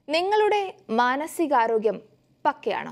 നിങ്ങളുടെ മാനസികാരോഗ്യം പക്കയാണോ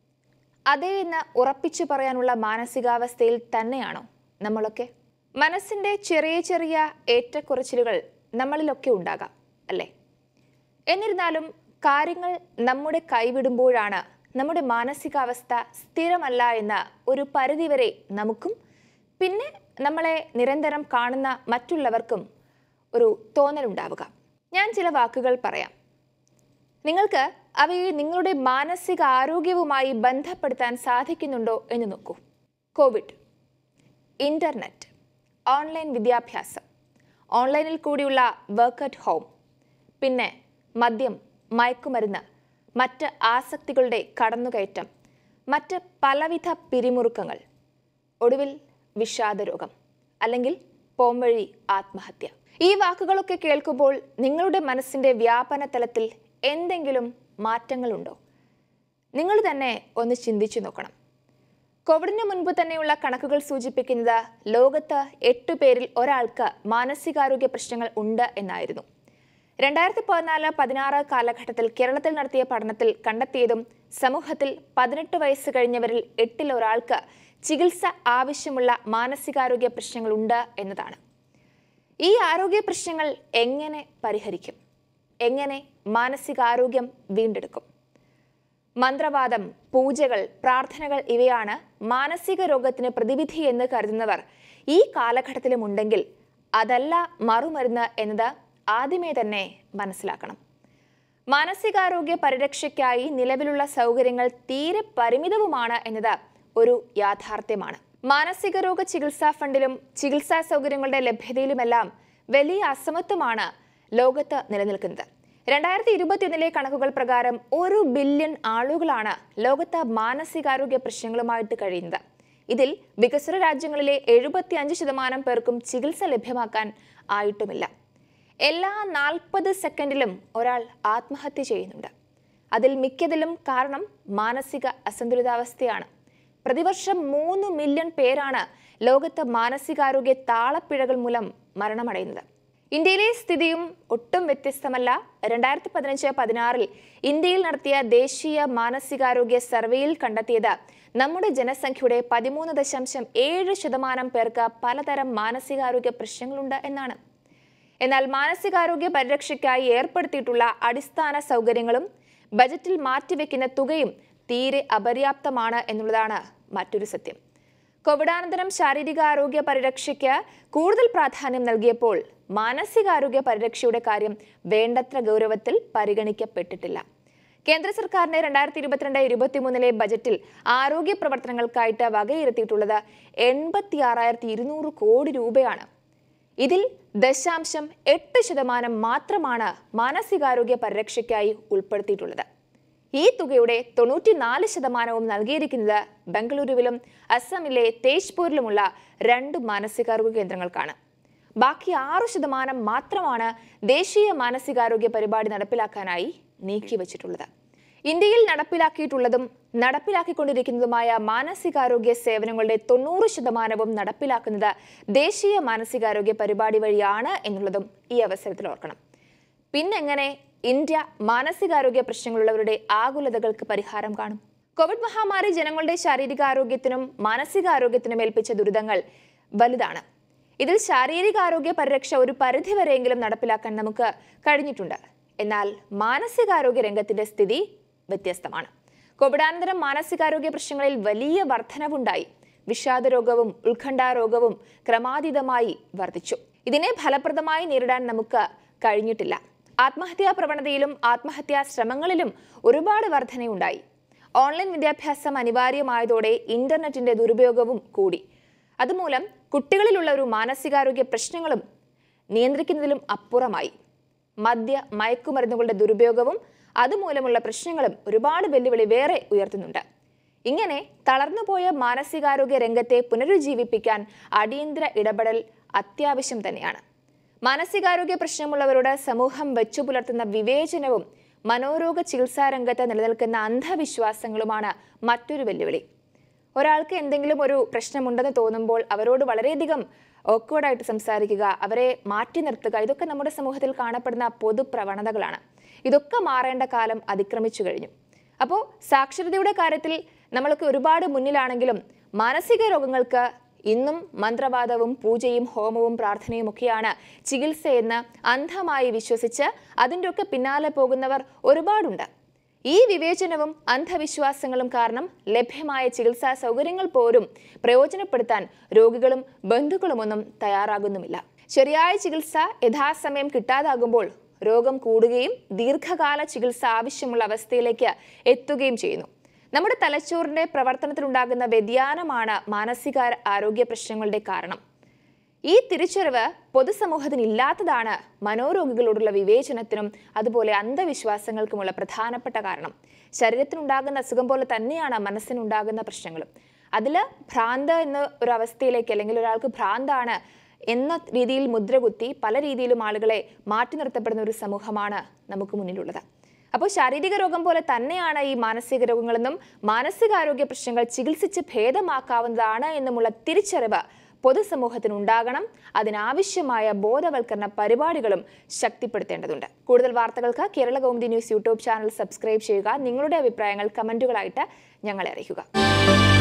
അതേ എന്ന് ഉറപ്പിച്ചു പറയാനുള്ള മാനസികാവസ്ഥയിൽ തന്നെയാണോ നമ്മളൊക്കെ മനസ്സിന്റെ ചെറിയ ചെറിയ ഏറ്റക്കുറച്ചിലുകൾ നമ്മളിലൊക്കെ ഉണ്ടാകാം അല്ലേ എന്നിരുന്നാലും കാര്യങ്ങൾ നമ്മുടെ കൈവിടുമ്പോഴാണ് നമ്മുടെ മാനസികാവസ്ഥ സ്ഥിരമല്ല എന്ന ഒരു പരിധിവരെ നമുക്കും പിന്നെ നമ്മളെ നിരന്തരം കാണുന്ന മറ്റുള്ളവർക്കും ഒരു തോന്നലുണ്ടാവുക ഞാൻ ചില വാക്കുകൾ പറയാം നിങ്ങൾക്ക് അവയെ നിങ്ങളുടെ മാനസിക ആരോഗ്യവുമായി ബന്ധപ്പെടുത്താൻ സാധിക്കുന്നുണ്ടോ എന്ന് നോക്കൂ കോവിഡ് ഇൻ്റർനെറ്റ് ഓൺലൈൻ വിദ്യാഭ്യാസം ഓൺലൈനിൽ കൂടിയുള്ള വർക്ക് അറ്റ് ഹോം പിന്നെ മദ്യം മയക്കുമരുന്ന് മറ്റ് ആസക്തികളുടെ കടന്നുകയറ്റം മറ്റ് പലവിധ പിരിമുറുക്കങ്ങൾ ഒടുവിൽ വിഷാദരോഗം അല്ലെങ്കിൽ പോംവഴി ആത്മഹത്യ ഈ വാക്കുകളൊക്കെ കേൾക്കുമ്പോൾ നിങ്ങളുടെ മനസ്സിന്റെ വ്യാപന തലത്തിൽ എന്തെങ്കിലും മാറ്റങ്ങളുണ്ടോ നിങ്ങൾ തന്നെ ഒന്ന് ചിന്തിച്ചു നോക്കണം കോവിഡിന് മുൻപ് തന്നെയുള്ള കണക്കുകൾ സൂചിപ്പിക്കുന്നത് ലോകത്ത് എട്ടു പേരിൽ ഒരാൾക്ക് മാനസികാരോഗ്യ പ്രശ്നങ്ങൾ ഉണ്ട് എന്നായിരുന്നു രണ്ടായിരത്തി പതിനാല് പതിനാറ് കാലഘട്ടത്തിൽ കേരളത്തിൽ നടത്തിയ പഠനത്തിൽ കണ്ടെത്തിയതും സമൂഹത്തിൽ പതിനെട്ട് വയസ്സ് കഴിഞ്ഞവരിൽ എട്ടിൽ ഒരാൾക്ക് ചികിത്സ ആവശ്യമുള്ള മാനസികാരോഗ്യ പ്രശ്നങ്ങളുണ്ട് എന്നതാണ് ഈ ആരോഗ്യ പ്രശ്നങ്ങൾ എങ്ങനെ പരിഹരിക്കും എങ്ങനെ മാനസികാരോഗ്യം വീണ്ടെടുക്കും മന്ത്രവാദം പൂജകൾ പ്രാർത്ഥനകൾ ഇവയാണ് മാനസിക രോഗത്തിന് പ്രതിവിധി എന്ന് കരുതുന്നവർ ഈ കാലഘട്ടത്തിലും ഉണ്ടെങ്കിൽ അതല്ല മറുമരുന്ന് എന്നത് ആദ്യമേ തന്നെ മനസ്സിലാക്കണം മാനസികാരോഗ്യ പരിരക്ഷയ്ക്കായി നിലവിലുള്ള സൗകര്യങ്ങൾ തീരെ പരിമിതവുമാണ് എന്നത് ഒരു യാഥാർത്ഥ്യമാണ് മാനസിക രോഗ ചികിത്സാ ഫണ്ടിലും ചികിത്സാ സൗകര്യങ്ങളുടെ ലഭ്യതയിലുമെല്ലാം വലിയ അസമത്വമാണ് ലോകത്ത് നിലനിൽക്കുന്നത് രണ്ടായിരത്തി ഇരുപത്തിയൊന്നിലെ കണക്കുകൾ പ്രകാരം ഒരു ബില്യൺ ആളുകളാണ് ലോകത്ത് മാനസികാരോഗ്യ പ്രശ്നങ്ങളുമായിട്ട് കഴിയുന്നത് ഇതിൽ വികസ്വര രാജ്യങ്ങളിലെ എഴുപത്തി അഞ്ച് ശതമാനം പേർക്കും ചികിത്സ ലഭ്യമാക്കാൻ ആയിട്ടുമില്ല എല്ലാ നാൽപ്പത് സെക്കൻഡിലും ഒരാൾ ആത്മഹത്യ ചെയ്യുന്നുണ്ട് അതിൽ മിക്കതിലും കാരണം മാനസിക അസന്തുലിതാവസ്ഥയാണ് പ്രതിവർഷം മൂന്ന് മില്യൺ പേരാണ് ലോകത്ത് മാനസികാരോഗ്യ താളപ്പിഴകൾ മൂലം മരണമടയുന്നത് ഇന്ത്യയിലെ സ്ഥിതിയും ഒട്ടും വ്യത്യസ്തമല്ല രണ്ടായിരത്തി പതിനഞ്ച് പതിനാറിൽ ഇന്ത്യയിൽ നടത്തിയ ദേശീയ മാനസികാരോഗ്യ സർവേയിൽ കണ്ടെത്തിയത് നമ്മുടെ ജനസംഖ്യയുടെ പതിമൂന്ന് ദശാംശം ഏഴ് ശതമാനം പേർക്ക് പലതരം മാനസികാരോഗ്യ പ്രശ്നങ്ങളുണ്ട് എന്നാണ് എന്നാൽ മാനസികാരോഗ്യ പരിരക്ഷയ്ക്കായി ഏർപ്പെടുത്തിയിട്ടുള്ള അടിസ്ഥാന സൗകര്യങ്ങളും ബജറ്റിൽ മാറ്റിവെക്കുന്ന തുകയും തീരെ അപര്യാപ്തമാണ് എന്നുള്ളതാണ് മറ്റൊരു സത്യം കോവിഡാനന്തരം ശാരീരികാരോഗ്യ പരിരക്ഷയ്ക്ക് കൂടുതൽ പ്രാധാന്യം നൽകിയപ്പോൾ മാനസികാരോഗ്യ പരിരക്ഷയുടെ കാര്യം വേണ്ടത്ര ഗൗരവത്തിൽ പരിഗണിക്കപ്പെട്ടിട്ടില്ല കേന്ദ്ര സർക്കാരിന്റെ രണ്ടായിരത്തി ഇരുപത്തിരണ്ട് ഇരുപത്തിമൂന്നിലെ ബജറ്റിൽ ആരോഗ്യ പ്രവർത്തനങ്ങൾക്കായിട്ട് വകയിരുത്തിയിട്ടുള്ളത് എൺപത്തി ആറായിരത്തി ഇരുന്നൂറ് കോടി രൂപയാണ് ഇതിൽ ദശാംശം എട്ട് ശതമാനം മാത്രമാണ് മാനസികാരോഗ്യ പരിരക്ഷയ്ക്കായി ഉൾപ്പെടുത്തിയിട്ടുള്ളത് ഈ തുകയുടെ തൊണ്ണൂറ്റിനാല് ശതമാനവും നൽകിയിരിക്കുന്നത് ബംഗളൂരുവിലും അസമിലെ തേജ്പൂരിലുമുള്ള രണ്ട് മാനസികാരോഗ്യ കേന്ദ്രങ്ങൾക്കാണ് ബാക്കി ആറു ശതമാനം മാത്രമാണ് ദേശീയ മാനസികാരോഗ്യ പരിപാടി നടപ്പിലാക്കാനായി നീക്കിവച്ചിട്ടുള്ളത് ഇന്ത്യയിൽ നടപ്പിലാക്കിയിട്ടുള്ളതും നടപ്പിലാക്കിക്കൊണ്ടിരിക്കുന്നതുമായ മാനസികാരോഗ്യ സേവനങ്ങളുടെ തൊണ്ണൂറ് ശതമാനവും നടപ്പിലാക്കുന്നത് ദേശീയ മാനസികാരോഗ്യ പരിപാടി വഴിയാണ് എന്നുള്ളതും ഈ അവസരത്തിൽ ഓർക്കണം പിന്നെങ്ങനെ ഇന്ത്യ മാനസികാരോഗ്യ പ്രശ്നങ്ങളുള്ളവരുടെ ആകുലതകൾക്ക് പരിഹാരം കാണും കോവിഡ് മഹാമാരി ജനങ്ങളുടെ ശാരീരികാരോഗ്യത്തിനും മാനസികാരോഗ്യത്തിനും ഏൽപ്പിച്ച ദുരിതങ്ങൾ വലുതാണ് ഇതിൽ ശാരീരികാരോഗ്യ പരിരക്ഷ ഒരു പരിധിവരെയെങ്കിലും നടപ്പിലാക്കാൻ നമുക്ക് കഴിഞ്ഞിട്ടുണ്ട് എന്നാൽ മാനസികാരോഗ്യ രംഗത്തിന്റെ സ്ഥിതി വ്യത്യസ്തമാണ് കോവിഡാനന്തരം മാനസികാരോഗ്യ പ്രശ്നങ്ങളിൽ വലിയ വർധനവുണ്ടായി വിഷാദരോഗവും ഉത്കണ്ഠാരോഗവും ക്രമാതീതമായി വർദ്ധിച്ചു ഇതിനെ ഫലപ്രദമായി നേരിടാൻ നമുക്ക് കഴിഞ്ഞിട്ടില്ല ആത്മഹത്യാ പ്രവണതയിലും ആത്മഹത്യാ ശ്രമങ്ങളിലും ഒരുപാട് വർധനയുണ്ടായി ഓൺലൈൻ വിദ്യാഭ്യാസം അനിവാര്യമായതോടെ ഇന്റർനെറ്റിന്റെ ദുരുപയോഗവും കൂടി അതുമൂലം കുട്ടികളിലുള്ള ഒരു മാനസികാരോഗ്യ പ്രശ്നങ്ങളും നിയന്ത്രിക്കുന്നതിലും അപ്പുറമായി മദ്യ മയക്കുമരുന്നുകളുടെ ദുരുപയോഗവും അതുമൂലമുള്ള പ്രശ്നങ്ങളും ഒരുപാട് വെല്ലുവിളി വേറെ ഉയർത്തുന്നുണ്ട് ഇങ്ങനെ തളർന്നുപോയ മാനസികാരോഗ്യ രംഗത്തെ പുനരുജ്ജീവിപ്പിക്കാൻ അടിയന്തര ഇടപെടൽ അത്യാവശ്യം തന്നെയാണ് മാനസികാരോഗ്യ പ്രശ്നമുള്ളവരോട് സമൂഹം വെച്ചു പുലർത്തുന്ന വിവേചനവും മനോരോഗ ചികിത്സാ രംഗത്ത് നിലനിൽക്കുന്ന അന്ധവിശ്വാസങ്ങളുമാണ് മറ്റൊരു വെല്ലുവിളി ഒരാൾക്ക് എന്തെങ്കിലും ഒരു പ്രശ്നമുണ്ടെന്ന് തോന്നുമ്പോൾ അവരോട് വളരെയധികം ഓക്വേർഡായിട്ട് സംസാരിക്കുക അവരെ മാറ്റി നിർത്തുക ഇതൊക്കെ നമ്മുടെ സമൂഹത്തിൽ കാണപ്പെടുന്ന പൊതു പ്രവണതകളാണ് ഇതൊക്കെ മാറേണ്ട കാലം അതിക്രമിച്ചു കഴിഞ്ഞു അപ്പോൾ സാക്ഷരതയുടെ കാര്യത്തിൽ നമ്മളൊക്കെ ഒരുപാട് മുന്നിലാണെങ്കിലും മാനസിക രോഗങ്ങൾക്ക് ഇന്നും മന്ത്രവാദവും പൂജയും ഹോമവും പ്രാർത്ഥനയും ഒക്കെയാണ് ചികിത്സയെന്ന് അന്ധമായി വിശ്വസിച്ച് അതിൻ്റെ ഒക്കെ പിന്നാലെ പോകുന്നവർ ഒരുപാടുണ്ട് ഈ വിവേചനവും അന്ധവിശ്വാസങ്ങളും കാരണം ലഭ്യമായ ചികിത്സാ സൗകര്യങ്ങൾ പോലും പ്രയോജനപ്പെടുത്താൻ രോഗികളും ബന്ധുക്കളുമൊന്നും തയ്യാറാകുന്നുമില്ല ശരിയായ ചികിത്സ യഥാസമയം കിട്ടാതാകുമ്പോൾ രോഗം കൂടുകയും ദീർഘകാല ചികിത്സ ആവശ്യമുള്ള അവസ്ഥയിലേക്ക് എത്തുകയും ചെയ്യുന്നു നമ്മുടെ തലച്ചോറിന്റെ പ്രവർത്തനത്തിലുണ്ടാകുന്ന വ്യതിയാനമാണ് മാനസിക ആരോഗ്യ പ്രശ്നങ്ങളുടെ കാരണം ഈ തിരിച്ചറിവ് പൊതുസമൂഹത്തിന് ഇല്ലാത്തതാണ് മനോരോഗികളോടുള്ള വിവേചനത്തിനും അതുപോലെ അന്ധവിശ്വാസങ്ങൾക്കുമുള്ള പ്രധാനപ്പെട്ട കാരണം ശരീരത്തിനുണ്ടാകുന്ന അസുഖം പോലെ തന്നെയാണ് മനസ്സിനുണ്ടാകുന്ന പ്രശ്നങ്ങളും അതിൽ ഭ്രാന്ത് എന്ന ഒരു അവസ്ഥയിലേക്ക് അല്ലെങ്കിൽ ഒരാൾക്ക് ഭ്രാന്താണ് എന്ന രീതിയിൽ മുദ്രകുത്തി പല രീതിയിലും ആളുകളെ മാറ്റി നിർത്തപ്പെടുന്ന ഒരു സമൂഹമാണ് നമുക്ക് മുന്നിലുള്ളത് അപ്പോൾ ശാരീരിക രോഗം പോലെ തന്നെയാണ് ഈ മാനസിക രോഗങ്ങളെന്നും മാനസികാരോഗ്യ പ്രശ്നങ്ങൾ ചികിത്സിച്ച് ഭേദമാക്കാവുന്നതാണ് എന്നുമുള്ള തിരിച്ചറിവ് പൊതുസമൂഹത്തിന് ഉണ്ടാകണം അതിനാവശ്യമായ ബോധവൽക്കരണ പരിപാടികളും ശക്തിപ്പെടുത്തേണ്ടതുണ്ട് കൂടുതൽ വാർത്തകൾക്ക് Kerala Kaumudi news YouTube channel subscribe ചെയ്യുക നിങ്ങളുടെ അഭിപ്രായങ്ങൾ കമന്റുകളായിട്ട് ഞങ്ങളെ അറിയിക്കുക